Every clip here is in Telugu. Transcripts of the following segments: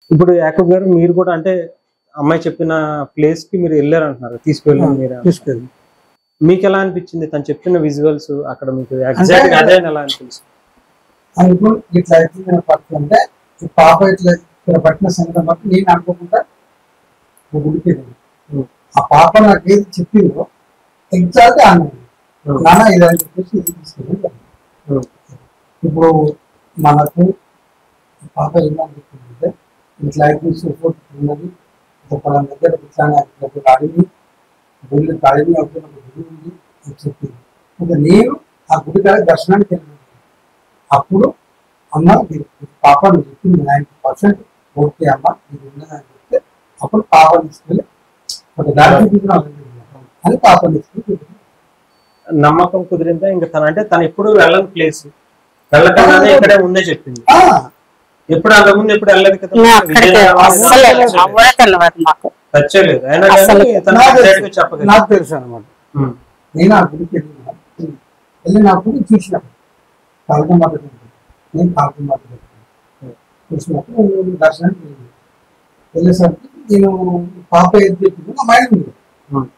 ఇప్పుడు యాకబ్ గారు మీరు కూడా అంటే అమ్మాయి చెప్పిన ప్లేస్ కి మీరు వెళ్ళారు అంటున్నారు తీసుకువెళ్ళారు మీరు తీసుకెళ్ళి మీకు ఎలా అనిపించింది తను చెప్పిన విజువల్స్ అక్కడ మీకు ఎగ్జాక్ట్ గా అదే అని ఎలా అనిపించింది అనుకో ఇట్లా అయితే పట్టుకుంటే ఈ పాప ఇట్లా ఇక్కడ పట్టిన సంగతి బట్టి నేను అనుకోకుండా ఒక గుడికి వెళ్ళాను. ఆ పాప నాకు ఏది చెప్పిందో ఎగ్జాక్ట్ అన్నాను నాన్న ఇది అని చెప్పేసి ఇది తీసుకెళ్ళి ఇప్పుడు మనకు ఈ పాప ఏమని చెప్పిందంటే ఇట్లా అయితే సపోర్ట్ ఉన్నది ఒక దగ్గర ఇట్లానే ఒక అడిగి గుడి అడిగి ఒక గుడి ఉంది అని చెప్పింది ఇంకా నేను ఆ గుడి కాడ దర్శనానికి వెళ్ళాను అప్పుడు అమ్మ ఇది పాప నువ్వు చెప్పింది నైన్టీ పర్సెంట్ ఓకే అమ్మ ఇది ఉన్నదని చెప్తే అప్పుడు పాప తీసుకెళ్ళి ఒక దారి చూపించిన అని పాప తీసుకెళ్ళి నమ్మకం కుదిరిందా ఇంకా తను అంటే తను ఎప్పుడు వెళ్ళని ప్లేస్ వెళ్ళకుండానే ఇక్కడే ఉందే చెప్పింది ఆ, ఎప్పుడు అంతకుముందు ఎప్పుడు వెళ్ళలేదు కదా నేను అక్కడికి విజయనగరం అస్సలు వెళ్ళలేదు. అవ్వడే తెలియదు మాకు టచ్ చేయలేదు అయినా అస్సలు. కానీ తను నాకు exact గా తెలుసు. చెప్పగలదు నాకు తెలుసు అనమాట ఉమ్. నేను ఆ గుడికి వెళ్ళిన వెళ్ళినప్పుడు చూసిన కాలకమాట నేను కాలకమాట చూసినప్పుడు నేను దర్శనానికి వెళ్ళాను వెళ్ళేసరికి నేను పాప ఏది చెప్పింది నా మైండ్ ఉంది ఉమ్.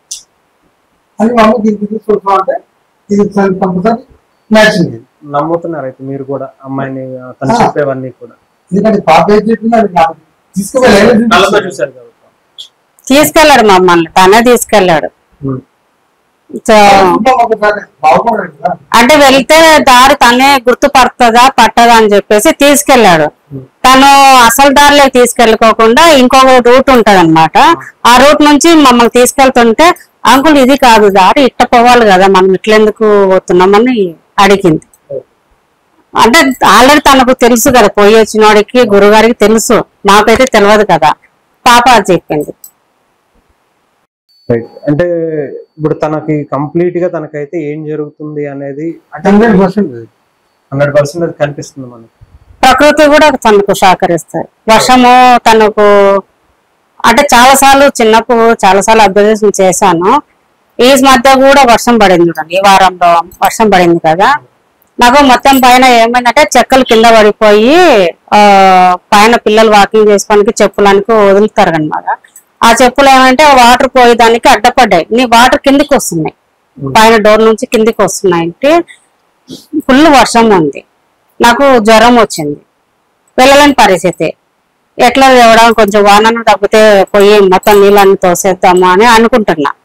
అని మా అమ్మ దీనికి తీసుకొస్తా అంటే ఇది కంపల్సరీ మ్యాచింగ్ నమ్ముతున్నారు అయితే మీరు కూడా అమ్మాయిని ఆ, తను ఆ. చెప్పేవన్నీ కూడా ఎందుకంటే పాప ఏది చెప్పింది అది నాకు తీసుకువెళ్ళలేదు కళ్ళతో చూశారు కాబట్టి తీసుకెళ్ళాడు మమ్మల్ని తనే తీసుకెళ్ళాడు ఉమ్. సో ఒకసారి బాగుపడాడు కదా అంటే వెళ్తే దారి తనే గుర్తుపడుతుందా పట్టదా అని చెప్పేసి తీసుకెళ్ళాడు తను అసలు దారిలోకి తీసుకెళ్ళకోకుండా ఇంకొక రూట్ ఉంటది అనమాట ఆ రూట్ నుంచి మమ్మల్ని తీసుకెళ్తుంటే అంకుల్ ఇది కాదు దారి ఇట్ట పోవాలి కదా మనం ఇట్లెందుకు పోతున్నామని అడిగింది అంటే ఆల్రెడీ తనకు తెలుసు కదా పోయి వచ్చినోడికి గురుగారికి తెలుసు నాకైతే తెలియదు కదా పాప అది చెప్పింది రైట్ అంటే ఇప్పుడు తనకి కంప్లీట్ గా తనకైతే ఏం జరుగుతుంది అనేది అంటే హండ్రెడ్ పర్సెంట్ హండ్రెడ్ పర్సెంట్ అది కనిపిస్తుంది మనకి ప్రకృతి కూడా తనకు సహకరిస్తాయి వర్షము తనకు అంటే చాలా సార్లు చిన్నప్పుడు చాలా సార్లు అబ్జర్వేషన్ చేశాను ఈ మధ్య కూడా వర్షం పడింది చూడండి ఈ వారంలో వర్షం పడింది కదా నాకు మొత్తం పైన ఏమైందంటే చెక్కలు కింద పడిపోయి ఆ పైన పిల్లలు వాకింగ్ చేసుకోవడానికి చెప్పులానికి వదులుతారు అనమాట ఆ చెప్పులు ఏమంటే వాటర్ పోయేదానికి అడ్డపడ్డాయి నీ వాటర్ కిందికి వస్తున్నాయి పైన డోర్ నుంచి కిందికి వస్తున్నాయి అంటే ఫుల్ వర్షం ఉంది నాకు జ్వరం వచ్చింది వెళ్ళలేని పరిస్థితి ఎట్లా తేవడం కొంచెం వానను తగ్గితే పోయి మొత్తం నీళ్ళని తోసేద్దాము అని అనుకుంటున్నా